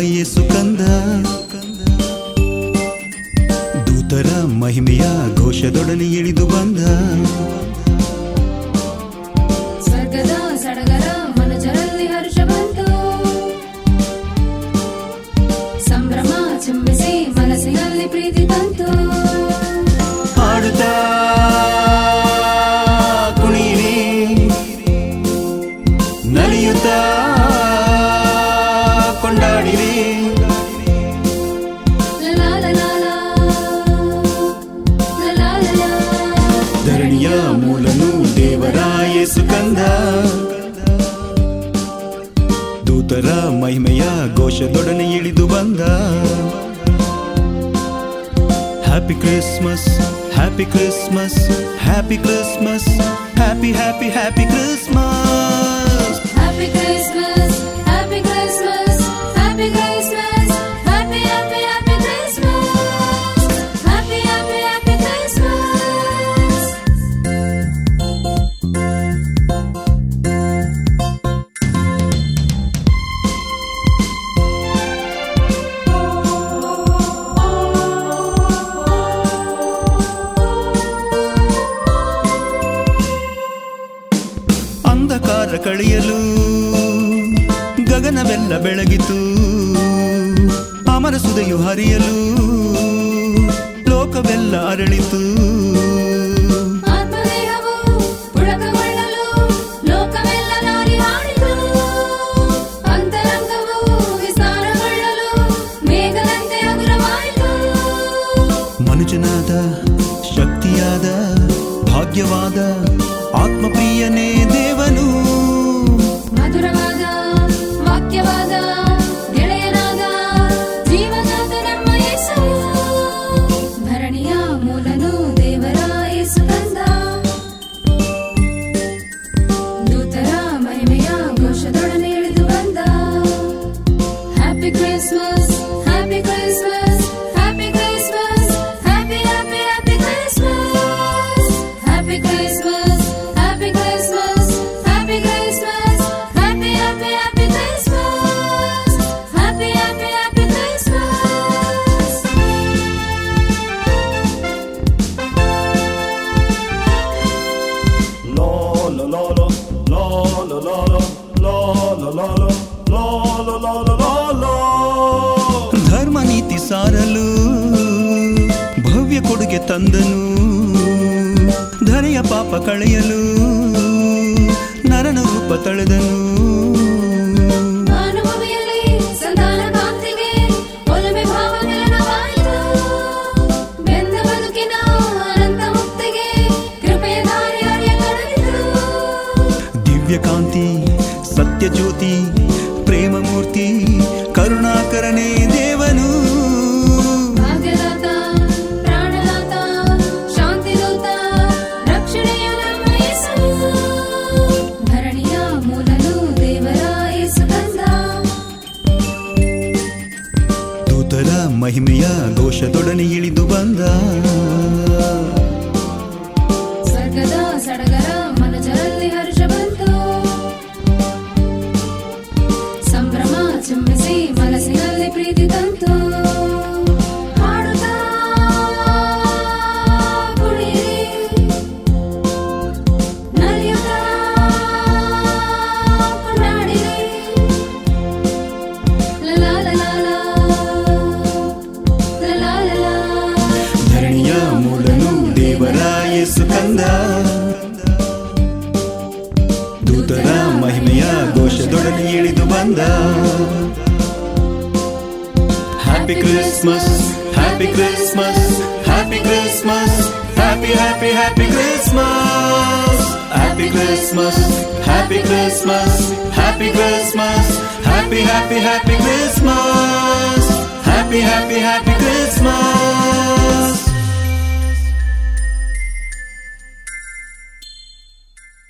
ಯೇಸು ಕಂದ ದೂತರ ಮಹಿಮೆಯ ಘೋಷದೊಡನೆ ಇಳಿದು ಬಂದ ಸ್ವರ್ಗದ ಸಡಗರ ಮನುಜರಲ್ಲಿ ಹರ್ಷ ಬಂತು ಸಂಭ್ರಮ ಚುಂಬಿಸಿ ಮನಸ್ಸಿನಲ್ಲಿ ಪ್ರೀತಿ ತಂತು ಹಾಡುತ್ತಾ ಕುಣಿಯಿರಿ ನಲಿಯುತ್ತಾ ಕೊಂಡಾಡಿರಿ ಲಲಾ ಲಲಾ ಲಾ. ಲಲಾ ಲಲಾ. ಧರಣಿಯ ಮೂಲನು ದೇವರ ಯೇಸು ಕಂದ ದೂತರ ಮಹಿಮೆಯ ಘೋಷದೊಡನೆ ಇಳಿದು ಬಂದ happy Christmas happy Christmas happy Christmas happy happy happy Christmas Happy Christmas, Happy Christmas, Happy Christmas, Happy Happy Happy Christmas, Happy Happy Happy Christmas. ಅಂಧಕಾರ ಕಳೆಯಲು ಗಗನವೆಲ್ಲ ಬೆಳಗಿತು ಅಮರ ಸುದೆಯು ಹರಿಯಲು ಲೋಕವೆಲ್ಲ ಅರಳಿತು ಆತ್ಮದೇಹವು ಪುಳಕಗೊಳ್ಳಲು ಲೋಕವೆಲ್ಲ ನಾರಿ ಹಾಡಿತು ಅಂತರಂಗವು ವಿಸ್ತಾರಗೊಳ್ಳಲು ಮೇಘದಂತೆ ಹಗುರವಾಯಿತು ಮನುಜನಾದ ಶಕ್ತಿಯಾದ ಭಾಗ್ಯವಾದ ಆತ್ಮಪ್ರಿಯನೇ ದೇವನು ಮಧುರವಾದ ವಾಕ್ಯವಾದ ಗೆಳೆಯನಾದ ಜೀವನಾದ ನಮ್ಮ ಯೇಸು ಧರಣಿಯ ಮೂಲನು ದೇವರ ಯೇಸು ಕಂದ ದೂತರ ಮಹಿಮೆಯ ಘೋಷದೊಡನೆ ಇಳಿದು ಬಂದ happy Christmas happy Christmas happy Christmas happy happy happy Christmas happy Christmas happy Christmas happy Christmas happy happy happy Christmas happy happy happy Christmas ಧರ್ಮ ನೀತಿ ಸಾರಲು ಭವ್ಯ ಕೊಡುಗೆ ತಂದನು ಧರೆಯ ಪಾಪ ಕಳೆಯಲು ನರನ ರೂಪ ತಳೆದನು ಅನುಭವಿಯಲ್ಲಿ ಸಂತಾನ ಕಾಂತಿಗೆ ಒಲುಮೆ ಭಾವ ಮಿಲನವಾಯಿತು ಬೆಂದ ಬದುಕಿನ ಅನಂತ ಮುಕ್ತಿಗೆ ಕೃಪೆಯ ದಾರಿ ಅರಿಯತೊಡಗಿತು ದಿವ್ಯ ಕಾಂತಿ ಸತ್ಯ ಜ್ಯೋತಿ ಪ್ರೇಮ ಮೂರ್ತಿ ಕರುಣಾಕರನೇ ದೇವನು ಭಾಗ್ಯದಾತ ಪ್ರಾಣದಾತ ಶಾಂತಿದೂತ ರಕ್ಷಣೆಯ ನಮ್ಮ ಯೇಸು ಧರಣಿಯ ಮೂಲನು ದೇವರ ಯೇಸು ಕಂದ ದೂತರ ಮಹಿಮೆಯ ಘೋಷದೊಡನೆ ಇಳಿದು ಬಂದ ಸ್ವರ್ಗದ ಸಡಗರ ಮನಜರಲ್ಲಿ ಹರ್ಷ ಬಂತು ಸಂಭ್ರಮ ಚುಂಬಿಸಿ ಮನಸ್ಸಿನಲ್ಲಿ ಪ್ರೀತಿ ತಂತು ಹಾಡುತ್ತಾ ಕುಣಿಯಿರಿ, ನಲಿಯುತ್ತಾ ಕೊಂಡಾಡಿರಿ. ಲಲಾ ಲಲಾ ಲಾ. ಲಲಾ ಲಲಾ. ಧರಣಿಯ ಮೂಲನು ದೇವರ ಯೇಸು ಕಂದ ದೂತರ ಮಹಿಮೆಯ ಘೋಷದೊಡನೆ ಇಳಿದು ಬಂದ happy Christmas happy Christmas happy Christmas happy happy happy Christmas happy Christmas happy Christmas happy Christmas happy happy happy Christmas happy happy happy Christmas